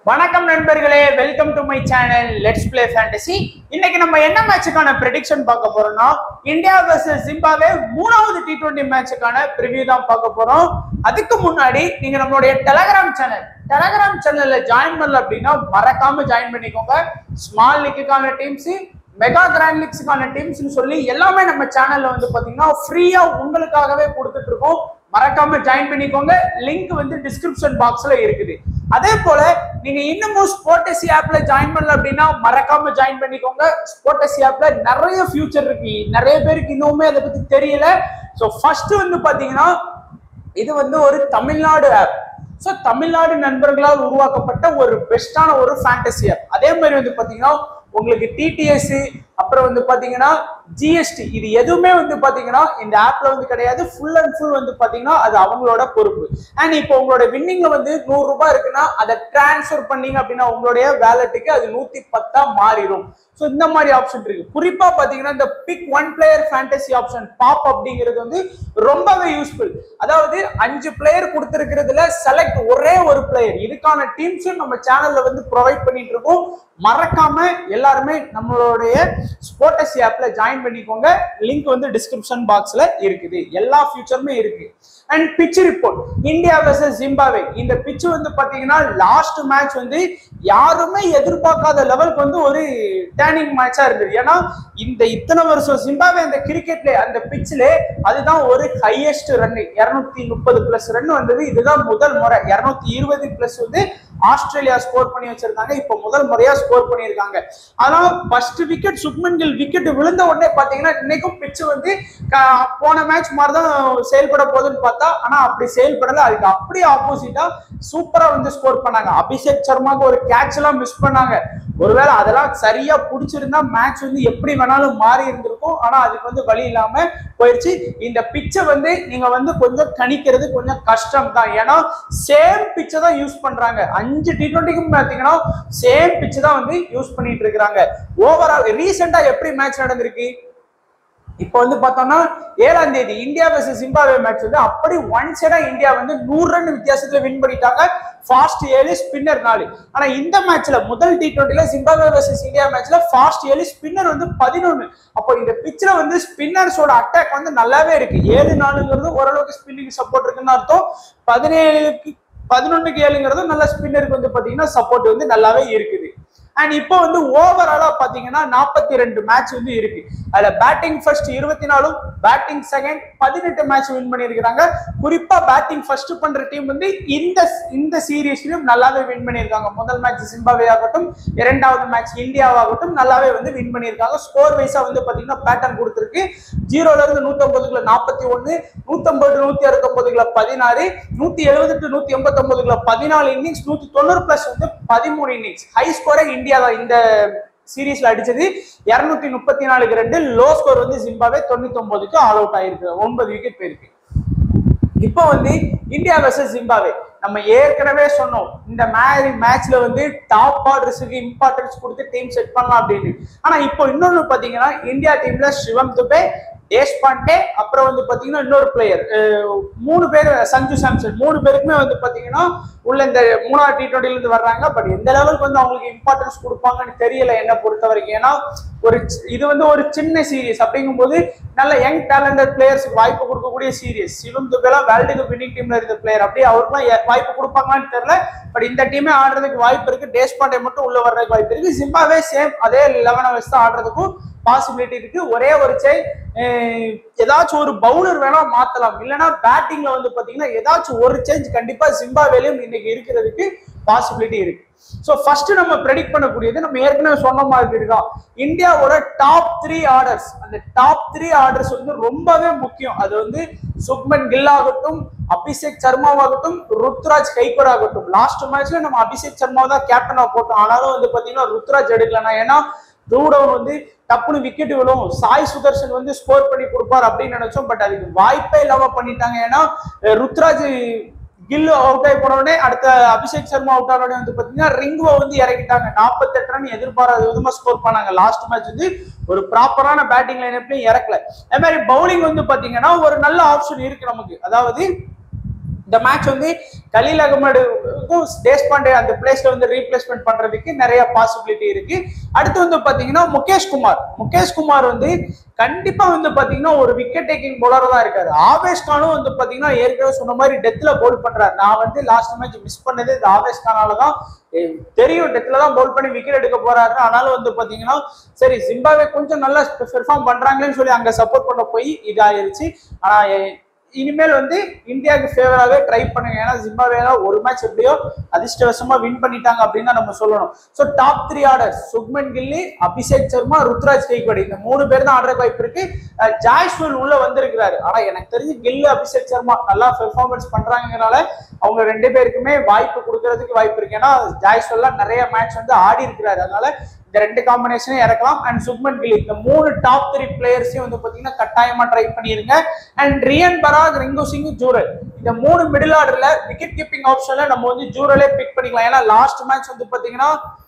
வணக்கம் நண்பர்களே welcome to my channel let's play fantasy இன்னைக்கு நம்ம என்ன மேட்சுக்கான ப்ரெடிக்ஷன் பார்க்க போறோம்னா இந்தியா வர்சஸ் ஜிம்பாவே மூணாவது டி டுவெண்ட்டி மேட்சுக்கான ப்ரிவியூ தான் பார்க்க போறோம் அதுக்கு முன்னாடி நீங்க நம்மளுடைய டெலகிராம் சேனல் டெலகிராம் சேனல்ல ஜாயின் பண்ணல அப்படின்னா மறக்காம ஜாயின் பண்ணிக்கோங்க ஸ்மால் லீக்குக்கான டீம்ஸ் மெகா கிராண்ட் லீக்ஸுக்கான டீம்ஸ்னு சொல்லி எல்லாமே நம்ம சேனல்ல வந்து பாத்தீங்கன்னா ஃப்ரீயா உங்களுக்காகவே கொடுத்துட்டு இருக்கோம் மறக்காம ஜாயின் பண்ணிக்கோங்க லிங்க் வந்து டிஸ்கிரிப்ஷன் பாக்ஸ்ல இருக்குது அதே போல நீங்க இன்னமும் ஸ்போர்டசி ஆப்ல ஜாயின் பண்ணல அப்படின்னா மறக்காம ஜாயின் பண்ணிக்கோங்க ஸ்போர்டசி ஆப்ல நிறைய ஃபியூச்சர் இருக்கு நிறைய பேருக்கு இன்னுமே அதை பத்தி தெரியல ஸோ ஃபர்ஸ்ட் வந்து பாத்தீங்கன்னா இது வந்து ஒரு தமிழ்நாடு ஆப் ஸோ தமிழ்நாடு நண்பர்களால் உருவாக்கப்பட்ட ஒரு பெஸ்டான ஒரு ஃபேண்டசி ஆப் அதே மாதிரி வந்து பாத்தீங்கன்னா உங்களுக்கு டிடிஎஸ் அப்புறம் வந்து பாத்தீங்கன்னா ஜிஎஸ்டி இது எதுவுமே வந்து பாத்தீங்கன்னா இந்த ஆப்ல வந்து கிடையாது ஃபுல் அண்ட் ஃபுல் வந்து பாத்தீங்கன்னா அது அவங்களோட பொறுப்பு அண்ட் இப்போ உங்களோட வின்னிங்ல வந்து நூறு ரூபாய் இருக்குன்னா அதை டிரான்ஸ்ஃபர் பண்ணீங்க அப்படின்னா உங்களுடைய வேலெட்டுக்கு அது நூத்தி பத்தா மாறிடும் ஸோ இந்த மாதிரி ஆப்ஷன் இருக்கு குறிப்பா பாத்தீங்கன்னா இந்த big one player fantasy option பாப் அப்படிங்கிறது வந்து ரொம்பவே யூஸ்ஃபுல் அதாவது அஞ்சு பிளேயர் கொடுத்துருக்கிறதுல செலக்ட் ஒரே ஒரு பிளேயர் இதுக்கான டீம்ஸும் நம்ம சேனல்ல வந்து ப்ரொவைட் பண்ணிட்டு இருக்கோம் மறக்காம எல்லாருமே நம்மளுடைய ஸ்போர்டஸ் ஆப்ல ஜாயின் பண்ணிக்கோங்க லிங்க் வந்து டிஸ்கிரிப்ஷன் பாக்ஸ்ல இருக்குது எல்லா ஃபியூச்சருமே இருக்கு and pitch report India versus Zimbabwe இந்த பிச் வந்து பாத்தீங்கன்னா லாஸ்ட் மேட்ச் வந்து யாருமே எதிர்பார்க்காத லெவலுக்கு வந்து ஒரு டேர்னிங் மேட்சா இருந்தது ஏன்னா இந்த இத்தனை வருஷம் ஜிம்பாவே அந்த கிரிக்கெட்ல அந்த பிச்சில் அதுதான் ஒரு ஹையஸ்ட் ரன் இருநூத்தி முப்பது பிளஸ் ரன் வந்தது இதுதான் முதல் முறை இருநூத்தி இருபது பிளஸ் வந்து ஆஸ்திரேலியா ஸ்கோர் பண்ணி வச்சிருந்தாங்க இப்போ முதல் முறையா ஸ்கோர் பண்ணியிருக்காங்க ஆனா first wicket Shubman Gill wicket விழுந்த உடனே பாத்தீங்கன்னா இன்னைக்கும் பிச்சு வந்து க- போன மேட்ச் மாதிரி தான் செயல்பட போகுதுன்னு பார்த்தா ஆனா அப்படி செயல்படல அதுக்கு அப்படியே ஆப்போசிட்டா சூப்பரா வந்து ஸ்கோர் பண்ணாங்க அபிஷேக் சர்மாக்கு ஒரு கேட்ச் எல்லாம் மிஸ் பண்ணாங்க ஒருவேளை அதெல்லாம் சரியா பிடிச்சிருந்தா மேட்ச் வந்து எப்படி வேணாலும் மாறி இருந்திருக்கும் ஆனா அதுக்கு வந்து வழி இல்லாம போயிடுச்சு இந்த பிச்சை வந்து நீங்க வந்து கொஞ்சம் கணிக்கிறது கொஞ்சம் கஷ்டம் தான் ஏன்னா சேம் பிச்சை தான் யூஸ் பண்றாங்க அஞ்சு டி டுவெண்ட்டிக்கும் பாத்தீங்கன்னா சேம் பிச்சை தான் வந்து யூஸ் பண்ணிட்டு இருக்கிறாங்க ஓவரால் ரீசெண்டா எப்படி மேட்ச் நடந்திருக்கு இப்போ வந்து பார்த்தோம்னா ஏழாம் தேதி இந்தியா வர்சஸ் ஜிம்பாவே மேட்ச் வந்து அப்படி ஒன் சைடா இந்தியா வந்து நூறு ரன் வித்தியாசத்துல வின் பண்ணிட்டாங்க ஃபாஸ்ட் ஏழு ஸ்பின்னர் நாலு ஆனா இந்த மேட்ச்ல முதல் டி டுவெண்ட்டில ஜிம்பாவே வர்சஸ் இந்தியா மேட்ச்ல ஃபாஸ்ட் ஏழு ஸ்பின்னர் வந்து பதினொன்னு அப்போ இந்த பிச்சில் வந்து ஸ்பின்னர்ஸோட அட்டாக் வந்து நல்லாவே இருக்கு ஏழு நாலுங்கிறது ஓரளவுக்கு ஸ்பின்னிங் சப்போர்ட் இருக்குன்னு அர்த்தம் பதினேழுக்கு பதினொன்னுக்கு ஏழுங்கிறது நல்ல ஸ்பின்னருக்கு வந்து பாத்தீங்கன்னா சப்போர்ட் வந்து நல்லாவே இருக்குது அண்ட் இப்போ வந்து ஓவராலா பாத்தீங்கன்னா நாற்பத்தி ரெண்டு மேட்ச் வந்து இருக்கு அதுல பேட்டிங் ஃபர்ஸ்ட் இருபத்தி நாலும் பேட்டிங் செகண்ட் பதினெட்டு மேட்ச் வின் பண்ணியிருக்கிறாங்க குறிப்பா பேட்டிங் ஃபர்ஸ்ட் பண்ற டீம் வந்து இந்த இந்த சீரீஸ்லயும் நல்லாவே வின் பண்ணியிருக்காங்க முதல் மேட்ச் ஜிம்பாவே ஆகட்டும் இரண்டாவது மேட்ச் இந்தியாவாகட்டும் நல்லாவே வந்து வின் பண்ணியிருக்காங்க ஸ்கோர் வைஸா வந்து பாத்தீங்கன்னா பேட்டர்ன் கொடுத்துருக்கு ஜீரோல இருந்து நூத்தம்பதுக்குள்ள நாற்பத்தி ஒன்னு நூத்தம்பது நூத்தி அறுபத்தொன்பதுக்குள்ள பதினாறு நூத்தி எழுபது டு நூத்தி எண்பத்தொன்பதுக்குள்ள பதினாலு இன்னிங்ஸ் நூத்தி தொண்ணூறு பிளஸ் வந்து பதிமூணு இன்னிங்ஸ் ஹை ஸ்கோரே இந்தியா தான் இந்த சீரீஸ்ல அடிச்சது இருநூத்தி முப்பத்தி நாலுக்கு ரெண்டு லோ ஸ்கோர் வந்து ஜிம்பாவே தொண்ணூத்தி ஒன்பதுக்கு ஆல் அவுட் ஆயிருக்கு ஒன்பது விக்கெட் போயிருக்கு இப்போ வந்து இந்தியா வெர்சஸ் ஜிம்பாவே நம்ம ஏற்கனவே சொன்னோம் இந்த மாதிரி மேட்ச்ல வந்து டாப் ஆர்டர்ஸுக்கு இம்பார்ட்டன்ஸ் கொடுத்து டீம் செட் பண்ணலாம் அப்படின்னு ஆனா இப்போ இன்னொன்னு பாத்தீங்கன்னா இந்தியா டீம்ல சிவம் துபே தேஷ்பாண்டே அப்புறம் வந்து பாத்தீங்கன்னா இன்னொரு பிளேயர் மூணு பேர் சஞ்சு சாம்சன் மூணு பேருக்குமே வந்து பாத்தீங்கன்னா உள்ள இந்த மூணாவது டி டுவெண்ட்டில இருந்து வர்றாங்க பட் எந்த லெவலுக்கு வந்து அவங்களுக்கு இம்பார்ட்டன்ஸ் கொடுப்பாங்கன்னு தெரியல என்ன பொறுத்த வரைக்கும் ஏன்னா ஒரு சி- இது வந்து ஒரு சின்ன சீரியஸ் அப்படிங்கும்போது நல்ல யங் டேலண்டட் பிளேயர்ஸ்க்கு வாய்ப்பு கொடுக்கக்கூடிய சீரியஸ் சிவம் துபேலாம் வேர்ல்டு கப் வின்னிங் டீம்ல இருந்த பிளேயர் அப்படியே அவருக்குலாம் எ- வாய்ப்பு கொடுப்பாங்களான்னு தெரியல பட் இந்த டீமே ஆடுறதுக்கு வாய்ப்பு இருக்கு தேஷ்பாண்டே மட்டும் உள்ள வர்றதுக்கு வாய்ப்பு இருக்கு ஜிம்பாவே சேம் அதே லெவனை வச்சு தான் ஆடுறதுக்கும் பாசிபிலிட்டி இருக்கு ஒரே ஒரு சை ஏதாச்சும் ஒரு பவுலர் வேணா மாத்தலாம் இல்லைன்னா பேட்டிங்ல வந்து பாத்தீங்கன்னா ஏதாச்சும் ஒரு சேஞ்ச் கண்டிப்பா ஜிம்பாவேலையும் இன்னைக்கு இருக்கிறதுக்கு பாசிபிலிட்டி இருக்கு ஸோ ஃபர்ஸ்ட் நம்ம ப்ரெடிக்ட் பண்ணக்கூடியது நம்ம ஏற்கனவே சொன்ன மாதிரி இருக்கோம் இந்தியாவோட டாப் த்ரீ ஆர்டர்ஸ் அந்த டாப் த்ரீ ஆர்டர்ஸ் வந்து ரொம்பவே முக்கியம் அது வந்து சுக்மன் கில் ஆகட்டும் அபிஷேக் சர்மாவாகட்டும் ருத்ராஜ் கைக்கோட் ஆகட்டும் லாஸ்ட் மேட்ச்ல நம்ம அபிஷேக் சர்மா தான் கேப்டனா போட்டோம் ஆனாலும் வந்து பாத்தீங்கன்னா ருத்ராஜ் எடுக்கலனா ஏன்னா டவுன் வந்து டப்புனு விக்கெட் விழும் சாய் சுதர்ஷன் வந்து ஸ்கோர் பண்ணி கொடுப்பார் அப்படின்னு நினைச்சோம் பட் அதுக்கு வாய்ப்பே இல்லாம பண்ணிட்டாங்க ஏன்னா அஹ், ருத்ராஜ் கில்லு அவுட் ஆகி போன உடனே அடுத்த அபிஷேக் சர்மா அவுட் ஆன உடனே வந்து பாத்தீங்கன்னா ரிங்குவை வந்து இறக்கிட்டாங்க நாற்பத்தெட்டு ரன் எதிர்பாராத விதமா ஸ்கோர் பண்ணாங்க லாஸ்ட் மேட்ச் வந்து ஒரு ப்ராப்பரான பேட்டிங் லைனப்லயும் இறக்கல அதே மாதிரி பவுலிங் வந்து பாத்தீங்கன்னா ஒரு நல்ல ஆப்ஷன் இருக்கு நமக்கு அதாவது இந்த மேட்ச் வந்து கலீல் அகமதுக்கும் தேஷ்பாண்டே அந்த பிளேஸ்ல வந்து ரீப்ளேஸ்மெண்ட் பண்றதுக்கு நிறைய பாசிபிலிட்டி இருக்கு அடுத்து வந்து பாத்தீங்கன்னா முகேஷ் குமார் முகேஷ் குமார் வந்து கண்டிப்பா வந்து பாத்தீங்கன்னா ஒரு விக்கெட் டேக்கிங் bowler தான் இருக்காரு ஆவேஷ் கானும் வந்து பாத்தீங்கன்னா ஏற்கனவே சொன்ன மாதிரி டெத்ல பவுல் பண்றாரு நான் வந்து லாஸ்ட் மேட்ச் மிஸ் பண்ணது இந்த ஆவேஷ் கானால தான் எ- தெரியும் டெத்ல தான் பவுல் பண்ணி விக்கெட் எடுக்க போறாரு ஆனாலும் வந்து பாத்தீங்கன்னா சரி ஜிம்பாவே கொஞ்சம் நல்லா பெர்ஃபார்ம் பண்றாங்களேன்னு சொல்லி அங்க சப்போர்ட் பண்ண போய் இதாயிருச்சு ஆனா எ- இனிமேல் வந்து இந்தியாவுக்கு ஃபேவராகவே ட்ரை பண்ணுங்க ஏன்னா ஜிம்பாவேல ஒரு மேட்ச் எப்படியோ அதிர்ஷ்டவசமா வின் பண்ணிட்டாங்க அப்படின்னு தான் நம்ம சொல்லணும் so top three order Shubman கில்லி அபிஷேக் சர்மா ருத்ராஜ் கைக்வாடி இந்த மூணு பேர் தான் ஆடுற வாய்ப்பு இருக்கு அஹ் ஜாய்ஸ்வல் உள்ள வந்திருக்கிறாரு ஆனா எனக்கு தெரிஞ்சு கில்லு அபிஷேக் சர்மா நல்லா பெர்ஃபார்மன்ஸ் பண்றாங்கனால அவங்க ரெண்டு பேருக்குமே வாய்ப்பு கொடுக்கறதுக்கு வாய்ப்பு இருக்கு ஏன்னா ஜாய்ஸ்வல்லாம் நிறைய மேட்ச் வந்து ஆடி இருக்கிறாரு அதனால இந்த ரெண்டு காம்பினேஷனையும் இறக்கலாம் அண்ட் சுக்மன் கில்லி இந்த மூணு டாப் த்ரீ பிளேயர்ஸையும் வந்து பாத்தீங்கன்னா கட்டாயமா ட்ரை பண்ணிருங்க அண்ட் ரியன் பராக் ரிங்கு சிங் ஜூரல் இந்த மூணு மிடில் ஆர்டர்ல விக்கெட் கீப்பிங் ஆப்ஷன்ல நம்ம வந்து ஜூரலே பிக் பண்ணிக்கலாம் ஏன்னா லாஸ்ட் மேட்ச் வந்து பாத்தீங்கன்னா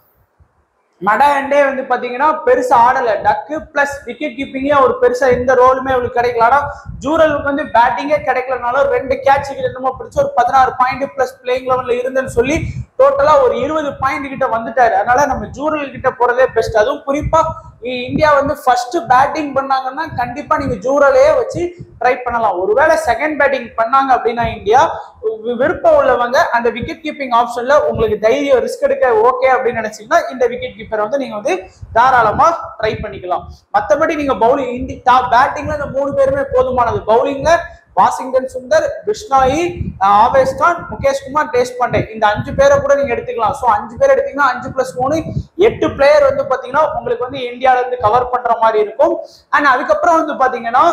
மடண்டே வந்து பாத்தீங்கன்னா பெருசா ஆடல டக்கு பிளஸ் விக்கெட் கீப்பிங்கே ஒரு பெருசா எந்த ரோலுமே அவங்களுக்கு கிடைக்கல ஆனா ஜூரலுக்கு வந்து பேட்டிங்கே கிடைக்கலனாலும் ரெண்டு கேட்ச் என்னமோ பிடிச்சு ஒரு பதினாறு பாயிண்ட் பிளஸ் பிளேயிங் லெவல்ல இருந்துன்னு சொல்லி டோட்டலா ஒரு இருபது பாயிண்ட் கிட்ட வந்துட்டாரு அதனால நம்ம ஜூரல் கிட்ட போறதே பெஸ்ட் அதுவும் குறிப்பா இ- இந்தியா வந்து ஃபர்ஸ்ட் பேட்டிங் பண்ணாங்கன்னா கண்டிப்பா நீங்க ஜூரலே வச்சு ட்ரை பண்ணலாம் ஒருவேளை செகண்ட் பேட்டிங் பண்ணாங்க அப்படின்னா இந்தியா வி- விருப்பம் உள்ளவங்க அந்த விக்கெட் கீப்பிங் ஆப்ஷன்ல உங்களுக்கு தைரியம் ரிஸ்க் எடுக்க ஓகே அப்படின்னு நினைச்சீங்கன்னா இந்த விக்கெட் கீப்பரை வந்து நீங்க வந்து தாராளமா ட்ரை பண்ணிக்கலாம் மத்தபடி நீங்க பவுலிங் இந்தி டாப் பேட்டிங்ல இந்த மூணு பேருமே போதுமானது பவுலிங்ல வாஷிங்டன் சுந்தர் பிஷ்னாயி அஹ் ஆவேஷ் கான் முகேஷ் குமார் தேஷ்பாண்டே இந்த அஞ்சு பேரை கூட நீங்க எடுத்துக்கலாம் ஸோ அஞ்சு பேர் எடுத்தீங்கன்னா அஞ்சு பிளஸ் மூணு எட்டு பிளேயர் வந்து பாத்தீங்கன்னா உங்களுக்கு வந்து இந்தியால இருந்து கவர் பண்ற மாதிரி இருக்கும் அண்ட் அதுக்கப்புறம் வந்து பாத்தீங்கன்னா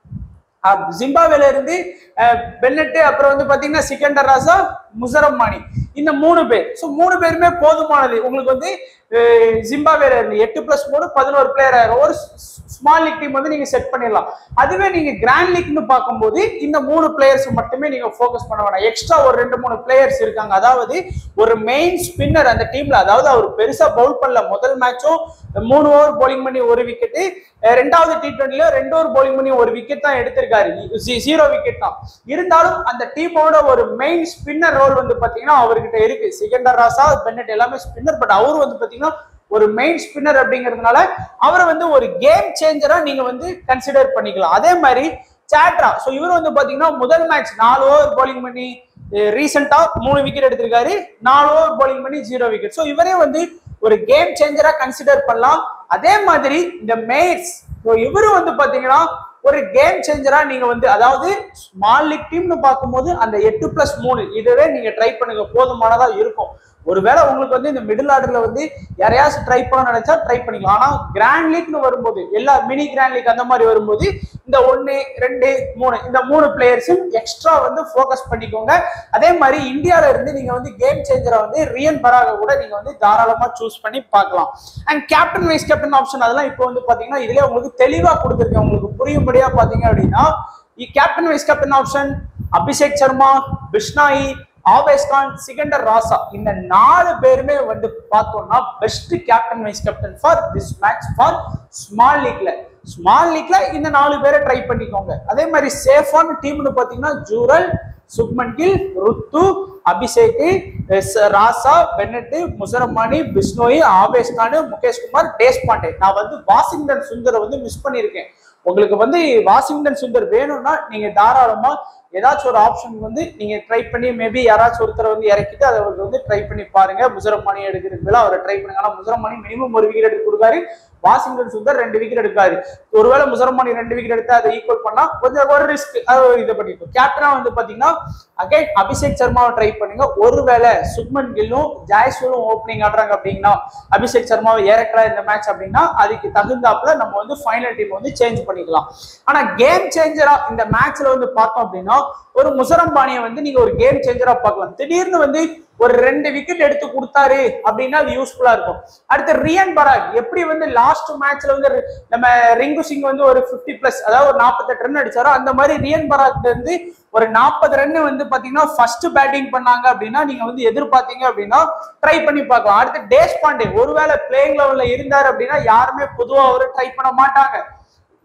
அஹ் ஜிம்பாவேல இருந்து அஹ், பென்னட்டு அப்புறம் வந்து பாத்தீங்கன்னா சிக்கண்டர் ராசா முசரம் மாணி இந்த மூணு பேர் ஸோ மூணு பேருமே போதுமானது உங்களுக்கு வந்து அஹ், ஜிம்பாவேல இருந்து எட்டு பிளஸ் மூணு பதினோரு பிளேயர் ஆயிரும் ஒரு ஸ்மால் லீக் டீம் வந்து நீங்க செட் பண்ணிடலாம் அதுவே நீங்க கிராண்ட் லீக்னு பார்க்கும்போது இந்த மூணு பிளேயர்ஸ் மட்டுமே நீங்க ஃபோக்கஸ் பண்ண வேணாம் எக்ஸ்ட்ரா ஒரு ரெண்டு மூணு பிளேயர்ஸ் இருக்காங்க அதாவது ஒரு மெயின் ஸ்பின்னர் அந்த டீம்ல அதாவது அவர் பெருசா பவுல் பண்ணல முதல் மேட்சும் மூணு ஓவர் bowling பண்ணி ஒரு விக்கெட் ரெண்டாவது டி டுவெண்ட்டில ரெண்டு ஓவர் bowling பண்ணி ஒரு விக்கெட் தான் எடுத்திருக்காரு ஜீரோ விக்கெட் தான் இருந்தாலும் அந்த டீமோட ஒரு மெயின் ஸ்பின்னர் ரோல் வந்து பாத்தீங்கன்னா அவர்கிட்ட இருக்கு சிகண்டர் ராசா பென்னட் எல்லாமே ஸ்பின்னர் பட் அவர் வந்து பாத்தீங்கன்னா ஒரு மெயின் ஸ்பின்னர் அப்படிங்கிறதுனால அவரை வந்து ஒரு கேம் சேஞ்சரா நீங்க வந்து கன்சிடர் பண்ணிக்கலாம் அதே மாதிரி சாட்ரா ஸோ இவர் வந்து பாத்தீங்கன்னா முதல் மேட்ச் நாலு ஓவர் bowling பண்ணி ரீசெண்டா மூணு விக்கெட் எடுத்திருக்காரு நாலு ஓவர் bowling பண்ணி ஜீரோ விக்கெட் ஸோ இவரே வந்து ஒரு கேம் சேஞ்சரா கன்சிடர் பண்ணலாம் அதே மாதிரி இந்த மேட்ஸ் ஸோ இவரு வந்து பாத்தீங்கன்னா ஒரு கேம் சேஞ்சரா நீங்க வந்து அதாவது ஸ்மால் லீக் டீம்னு பார்க்கும்போது அந்த எட்டு பிளஸ் மூணு இதுவே நீங்க ட்ரை பண்ணுங்க போதுமானதா இருக்கும் ஒருவேளை உங்களுக்கு வந்து இந்த மிடில் ஆர்டர்ல வந்து யாரையாச்சும் ட்ரை பண்ண நினைச்சா ட்ரை பண்ணிக்கலாம் ஆனா கிராண்ட் லீக்னு வரும்போது எல்லா மினி கிராண்ட் லீக் அந்த மாதிரி வரும்போது இந்த ஒன்னு ரெண்டு மூணு இந்த மூணு பிளேயர்ஸும் எக்ஸ்ட்ரா வந்து ஃபோக்கஸ் பண்ணிக்கோங்க அதே மாதிரி இந்தியால இருந்து நீங்க வந்து கேம் சேஞ்சரை வந்து ரியன் பராக கூட நீங்க வந்து தாராளமா சூஸ் பண்ணி பார்க்கலாம் and captain vice captain option அதெல்லாம் இப்போ வந்து பாத்தீங்கன்னா இதுல உங்களுக்கு தெளிவா கொடுத்துருக்கேன் உங்களுக்கு புரியும்படியா பாத்தீங்க அப்படின்னா captain vice captain option Abhishek Sharma Bishnoi Avesh Khan Sikandar Raza இந்த நாலு பேருமே வந்து பார்த்தோம்னா best captain vice captain for this match for small லீக்ல ஸ்மால் லீக்ல இந்த நாலு பேரை ட்ரை பண்ணிக்கோங்க அதே மாதிரி சேஃபான டீம்னு பாத்தீங்கன்னா ஜூரல் சுக்மன் கில் ருத்து அபிஷேக் எஸ், ராசா பென்னட்டு முசரமானி பிஸ்னோயி ஆவேஷ் கான் முகேஷ் குமார் தேஷ்பாண்டே நான் வந்து வாஷிங்டன் சுந்தரை வந்து மிஸ் பண்ணியிருக்கேன் உங்களுக்கு வந்து வாஷிங்டன் சுந்தர் வேணும்னா நீங்க தாராளமா ஏதாச்சும் ஒரு ஆப்ஷன் வந்து நீங்க ட்ரை பண்ணி மேபி யாராச்சும் ஒருத்தரை வந்து இறக்கிட்டு அதை அவருக்கு வந்து ட்ரை பண்ணி பாருங்க முசரமானி எடுக்கிறதுல அவரை ட்ரை பண்ணுங்க ஆனா முசரமானி மினிமம் ஒரு விக்கெட் எடுத்து கொடுக்காரு வாஷிங்டன் சுந்தர் ரெண்டு விக்கெட் எடுக்காரு ஒருவேளை முசரமானி ரெண்டு விக்கெட் எடுத்து அதை ஈக்குவல் பண்ணா கொஞ்சம் ஒரு ரிஸ்க் அதை ஒரு இதை பண்ணிருக்கோம் கேப்டனா வந்து பாத்தீங்கன்னா அகைன் அபிஷேக் சர்மாவை ட்ரை பண்ணுங்க ஒருவேளை சுக்மன் கில்லும் ஜாய்ஸ்வலும் ஓப்பனிங் ஆடுறாங்க அப்படின்னா அபிஷேக் சர்மாவை இறக்குறா இந்த மேட்ச் அப்படின்னா அதுக்கு தகுந்தாப்புல நம்ம வந்து ஃபைனல் டீம் வந்து சேஞ்ச் பண்ணிக்கலாம் ஆனா கேம் சேஞ்சரா இந்த மேட்ச்ல வந்து பார்த்தோம் அப்படின்னா ஒரு முசரம்பானியை வந்து நீங்க ஒரு கேம் சேஞ்சரா பார்க்கலாம் திடீர்னு வந்து ஒரு ரெண்டு விக்கெட் எடுத்து கொடுத்தாரு அப்படின்னா அது யூஸ்ஃபுல்லா இருக்கும் அடுத்து ரியன் பராக் எப்படி வந்து லாஸ்ட் மேட்ச்ல வந்து ரி- நம்ம ரிங்கு சிங் வந்து ஒரு 50 பிளஸ் அதாவது ஒரு 48 ரன் அடிச்சாரோ அந்த மாதிரி ரியன் பராக் வந்து ஒரு நாற்பது ரன் வந்து பாத்தீங்கன்னா ஃபர்ஸ்ட் பேட்டிங் பண்ணாங்க அப்படின்னா நீங்க வந்து எதிர்பார்த்தீங்க அப்படின்னா ட்ரை பண்ணி பார்க்கலாம் அடுத்து டேஷ் பாண்டே ஒருவேளை பிளேயிங் லெவல்ல இருந்தாரு அப்படின்னா யாருமே பொதுவா அவரு ட்ரை பண்ண மாட்டாங்க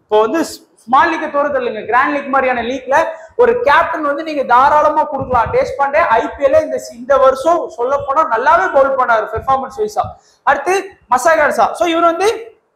இப்போ வந்து ஸ்மால் லீக் தோறது இல்லைங்க கிராண்ட் லீக் மாதிரியான லீக்ல ஒரு கேப்டன் வந்து நீங்க தாராளமா கொடுக்கலாம் டேஸ்ட் பாண்டே ஐபிஎல்ல இந்த இந்த வருஷம் சொல்ல போனா நல்லாவே பவுல் பண்ணாரு பெர்ஃபார்மன்ஸ் வைஸா அடுத்து மசாகார்சா ஸோ இவர் வந்து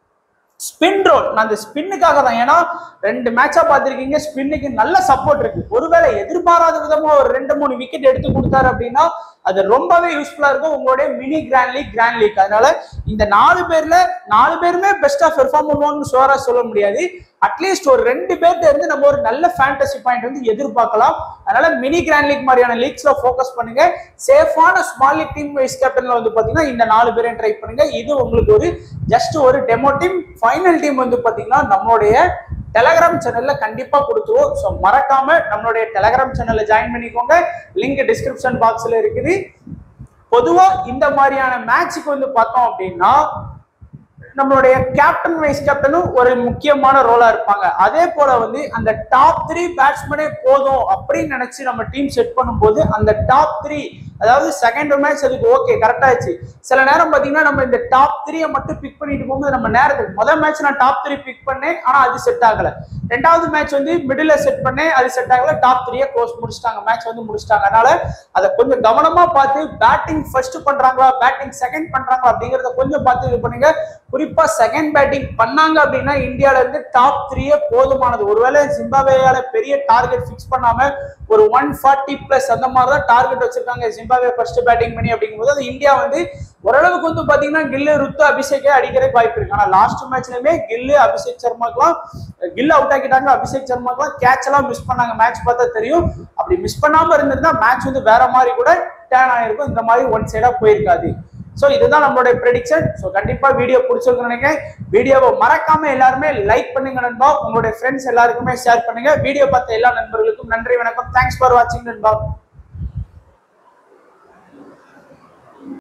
ஸ்பின் ரோல் நான் அந்த ஸ்பின்னுக்காக தான் ஏன்னா ரெண்டு மேட்சா பார்த்திருக்கீங்க ஸ்பின்னுக்கு நல்ல சப்போர்ட் இருக்கு ஒருவேளை எதிர்பாராத விதமா ஒரு ரெண்டு மூணு விக்கெட் எடுத்து கொடுத்தாரு அப்படின்னா அது ரொம்பவே யூஸ்ஃபுல்லா இருக்கும் உங்களுடைய mini grand league grand league அதனால இந்த நாலு பேர்ல நாலு பேருமே பெஸ்டா பெர்ஃபார்ம் பண்ணுவாங்கன்னு சோரா சொல்ல முடியாது அட்லீஸ்ட் ஒரு ரெண்டு பேர்ட்ட இருந்து நம்ம ஒரு நல்ல ஃபேண்டசி பாயிண்ட் வந்து எதிர்பார்க்கலாம் அதனால மினி கிராண்ட் லீக் மாதிரியான லீக்ஸ்ல ஃபோக்கஸ் பண்ணுங்க சேஃபான ஸ்மால் லீக் டீம் வைஸ் கேப்டன்ல வந்து பாத்தீங்கன்னா இந்த நாலு பேரையும் ட்ரை பண்ணுங்க இது உங்களுக்கு ஒரு ஜஸ்ட் ஒரு டெமோ டீம் ஃபைனல் டீம் வந்து பாத்தீங்கன்னா நம்மளுடைய டெலகிராம் சேனல்ல கண்டிப்பா கொடுத்துருவோம் ஸோ மறக்காம நம்மளுடைய டெலகிராம் சேனல்ல ஜாயின் பண்ணிக்கோங்க லிங்க் டிஸ்கிரிப்ஷன் பாக்ஸ்ல இருக்குது பொதுவா இந்த மாதிரியான மேட்சுக்கு வந்து பார்த்தோம் அப்படின்னா நம்மளுடைய கேப்டன் வைஸ் கேப்டனும் ஒரு முக்கியமான ரோலா இருப்பாங்க அதே போல வந்து அந்த டாப் த்ரீ பேட்ஸ்மேனே போதும் அப்படின்னு நினைச்சு நம்ம டீம் செட் பண்ணும்போது அந்த டாப் த்ரீ அதாவது செகண்ட் மேட்ச் அதுக்கு ஓகே கரெக்ட் ஆயிடுச்சு சில நேரம் பாத்தீங்கன்னா நம்ம இந்த டாப் த்ரீயை மட்டும் பிக் பண்ணிட்டு போகும்போது நம்ம நேரத்துக்கு முதல் மேட்ச் நான் டாப் த்ரீ பிக் பண்ணேன் ஆனா அது செட் ஆகல ரெண்டாவது மேட்ச் வந்து மிடில் செட் பண்ணேன் அது செட் ஆகல டாப் த்ரீயை க்ளோஸ் முடிச்சிட்டாங்க மேட்ச் வந்து முடிச்சிட்டாங்க அதனால அதை கொஞ்சம் கவனமா பார்த்து பேட்டிங் ஃபர்ஸ்ட் பண்றாங்களா பேட்டிங் செகண்ட் பண்றாங்களா அப்படிங்கறத கொஞ்சம் பார்த்து இது பண்ணுங்க குறிப்பா செகண்ட் பேட்டிங் பண்ணாங்க அப்படின்னா இந்தியால இருந்து டாப் த்ரீயே போதுமானது ஒருவேளை ஜிம்பாவேயால பெரிய டார்கெட் ஃபிக்ஸ் பண்ணாம ஒரு ஒன் ஃபார்ட்டி பிளஸ் அந்த மாதிரி தான் டார்கெட் வச்சிருக்காங்க ஜிம்பாவே ஃபர்ஸ்ட் பேட்டிங் பண்ணி அப்படிங்கும்போது அது இந்தியா வந்து ஓரளவுக்கு வந்து பாத்தீங்கன்னா கில்லு ருத்து அபிஷேக்கே அடிக்கிறதுக்கு வாய்ப்பு இருக்கு ஆனா லாஸ்ட் மேட்ச்லயுமே கில்லு அபிஷேக் சர்மாக்கெல்லாம் கில் அவுட் ஆக்கிட்டாங்க அபிஷேக் சர்மாக்கெல்லாம் கேட்ச் எல்லாம் மிஸ் பண்ணாங்க மேட்ச் பார்த்தா தெரியும் அப்படி மிஸ் பண்ணாம இருந்திருந்தா மேட்ச் வந்து வேற மாதிரி கூட டேன் ஆயிருக்கும் இந்த மாதிரி ஒன் சைடா போயிருக்காது ஸோ இதுதான் நம்மளுடைய ப்ரெடிக்ஷன் ஸோ கண்டிப்பா வீடியோ பிடிச்சிருக்குன்னு நினைக்கிறேன் வீடியோவை மறக்காம எல்லாருமே லைக் பண்ணுங்க நண்பா உங்களுடைய ஃப்ரெண்ட்ஸ் எல்லாருக்குமே ஷேர் பண்ணுங்க வீடியோ பார்த்த எல்லா நண்பர்களுக்கும் நன்றி வணக்கம் தேங்க்ஸ் ஃபார் வாட்சிங் நண்பா